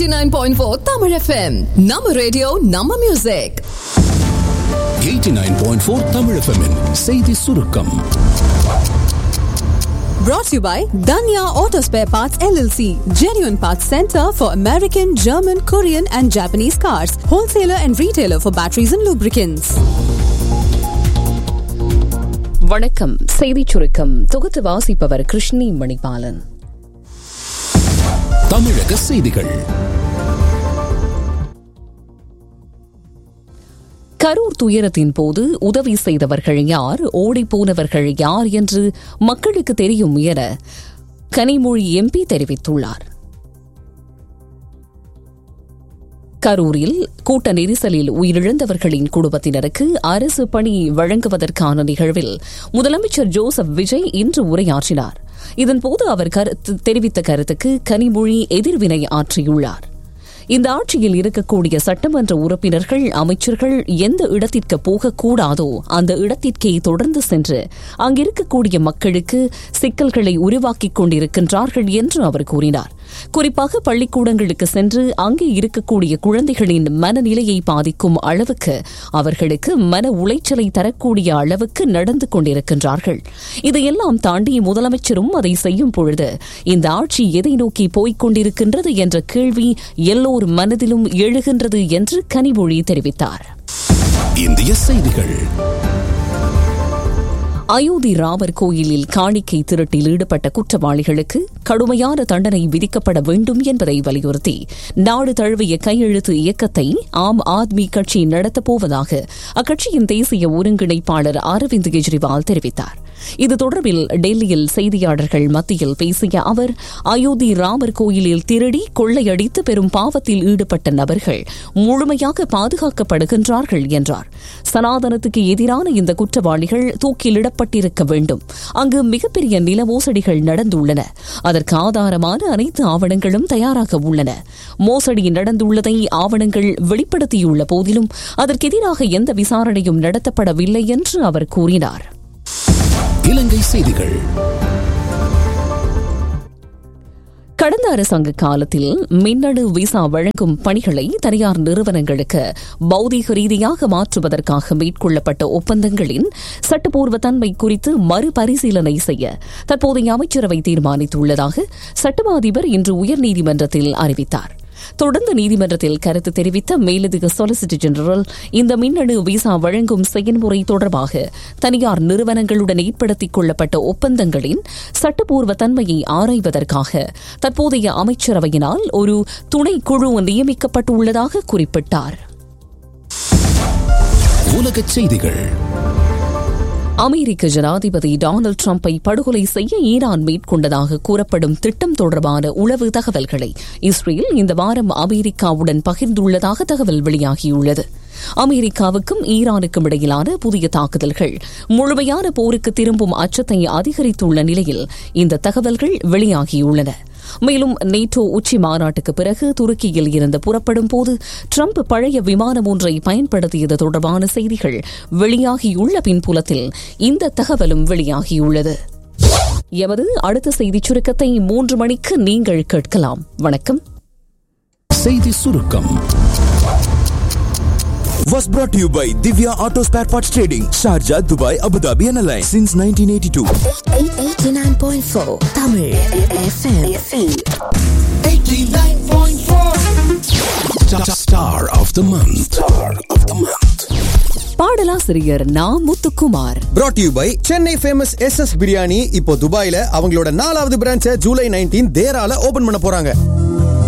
89.4 Tamil FM. நம்ம radio நம்ம music 89.4 Tamil FM -இன் செய்தி சுருக்கம் brought to you by Danya Auto Spare Parts LLC, genuine parts center for American, German, Korean and Japanese cars, wholesaler and retailer for batteries and lubricants. வணக்கம் செய்திச் சுருக்கம் தொகுத்து வாசிப்பவர் கிருஷ்ணி மணிபாலன் தமிழக செய்திகள் கரூர் துயரத்தின் போது உதவி செய்தவர்கள் யார் ஓடிப்போனவர்கள் யார் என்று மக்களுக்கு தெரியும் என கனிமொழி எம்பி தெரிவித்துள்ளார் கரூரில் கூட்ட நெரிசலில் உயிரிழந்தவர்களின் குடும்பத்தினருக்கு அரசு பணி வழங்குவதற்கான நிகழ்வில் முதலமைச்சர் ஜோசப் விஜய் இன்று உரையாற்றினார் இதன்போது அவர் கருத்து தெரிவித்த கருத்துக்கு கனிமொழி எதிர்வினை ஆற்றியுள்ளார் இந்த ஆட்சியில் இருக்கக்கூடிய சட்டமன்ற உறுப்பினர்கள் அமைச்சர்கள் எந்த இடத்திற்கு போகக்கூடாதோ அந்த இடத்திற்கே தொடர்ந்து சென்று அங்கிருக்கக்கூடிய மக்களுக்கு சிக்கல்களை உருவாக்கிக் கொண்டிருக்கின்றார்கள் என்று அவர் கூறினார் குறிப்பாக பள்ளிக்கூடங்களுக்கு சென்று அங்கே இருக்கக்கூடிய குழந்தைகளின் மனநிலையை பாதிக்கும் அளவுக்கு அவர்களுக்கு மன உளைச்சலை தரக்கூடிய அளவுக்கு நடந்து கொண்டிருக்கின்றார்கள் இதையெல்லாம் தாண்டி முதலமைச்சரும் அதை செய்யும் பொழுது இந்த ஆட்சி எதை நோக்கி போய்க் கொண்டிருக்கின்றது என்ற கேள்வி எல்லோர் மனதிலும் எழுகின்றது என்று கனிமொழி தெரிவித்தார் இந்திய செய்திகள் அயோத்தி ராமர் கோயிலில் காணிக்கை திருட்டில் ஈடுபட்ட குற்றவாளிகளுக்கு கடுமையான தண்டனை விதிக்கப்பட வேண்டும் என்பதை வலியுறுத்தி நாடு தழுவிய கையெழுத்து இயக்கத்தை ஆம் ஆத்மி கட்சி நடத்தப்போவதாக அக்கட்சியின் தேசிய ஒருங்கிணைப்பாளர் அரவிந்த் கெஜ்ரிவால் தெரிவித்தார் இது தொடர்பில் டெல்லியில் செய்தியாளர்கள் மத்தியில் பேசிய அவர் அயோத்தி ராமர் கோயிலில் திருடி கொள்ளையடித்து பெரும் பாவத்தில் ஈடுபட்ட நபர்கள் முழுமையாக பாதுகாக்கப்படுகின்றார்கள் என்றார் சனாதனத்துக்கு எதிரான இந்த குற்றவாளிகள் தூக்கிலிடப்பட்டிருக்க வேண்டும் அங்கு மிகப்பெரிய நில மோசடிகள் நடந்துள்ளன அதற்கு ஆதாரமான அனைத்து ஆவணங்களும் தயாராக உள்ளன மோசடி நடந்துள்ளதை ஆவணங்கள் வெளிப்படுத்தியுள்ள போதிலும் அதற்கெதிராக எந்த விசாரணையும் நடத்தப்படவில்லை என்று அவர் கூறினார் இலங்கை செய்திகள் கடந்த அரசாங்க காலத்தில் மின்னணு விசா வழங்கும் பணிகளை தனியார் நிறுவனங்களுக்கு பௌதீக ரீதியாக மாற்றுவதற்காக மேற்கொள்ளப்பட்ட ஒப்பந்தங்களின் சட்டப்பூர்வ தன்மை குறித்து மறுபரிசீலனை செய்ய தற்போதைய அமைச்சரவை தீர்மானித்துள்ளதாக சட்டமா அதிபர் இன்று உயர்நீதிமன்றத்தில் அறிவித்தார் தொடர்ந்து நீதிமன்றத்தில் கருத்து தெரிவித்த மேலதிக சொலிசிட்டர் ஜெனரல் இந்த மின்னணு விசா வழங்கும் செயல்முறை தொடர்பாக தனியார் நிறுவனங்களுடன் ஏற்படுத்திக் கொள்ளப்பட்ட ஒப்பந்தங்களின் சட்டப்பூர்வ தன்மையை ஆராய்வதற்காக தற்போதைய அமைச்சரவையினால் ஒரு துணைக்குழு நியமிக்கப்பட்டுள்ளதாக குறிப்பிட்டார் உலகச் செய்திகள் அமெரிக்க ஜனாதிபதி டொனால்டு டிரம்பை படுகொலை செய்ய ஈரான் மேற்கொண்டதாக கூறப்படும் திட்டம் தொடர்பான உளவு தகவல்களை இஸ்ரேல் இந்த வாரம் அமெரிக்காவுடன் பகிர்ந்துள்ளதாக தகவல் வெளியாகியுள்ளது அமெரிக்காவுக்கும் ஈரானுக்கும் இடையிலான புதிய தாக்குதல்கள் முழுமையான போருக்கு திரும்பும் அச்சத்தை அதிகரித்துள்ள நிலையில் இந்த தகவல்கள் வெளியாகியுள்ளன மேலும் நேட்டோ உச்சி மாநாட்டுக்கு பிறகு துருக்கியில் இருந்து புறப்படும் போது ட்ரம்ப் பழைய விமானம் ஒன்றை பயன்படுத்தியது தொடர்பான செய்திகள் வெளியாகியுள்ள பின்புலத்தில் இந்த தகவலும் வெளியாகியுள்ளது எமது அடுத்த செய்திச் சுருக்கத்தை மூன்று மணிக்கு நீங்கள் கேட்கலாம் வணக்கம் செய்தி சுருக்கம் was brought to you by Divya Auto Spare Parts Trading, Sharjah, Dubai, Abu Dhabi and Alliance since 1982. 89.4 Tamil FM. Star of the month. Star of the month. பாடலாசிரியர் Na Muthukumar brought to you by Chennai famous S S biryani இப்போ துபாயில அவங்களோட நாலாவது பிரான்ச்சை July nineteen தேரால open பண்ண போறாங்க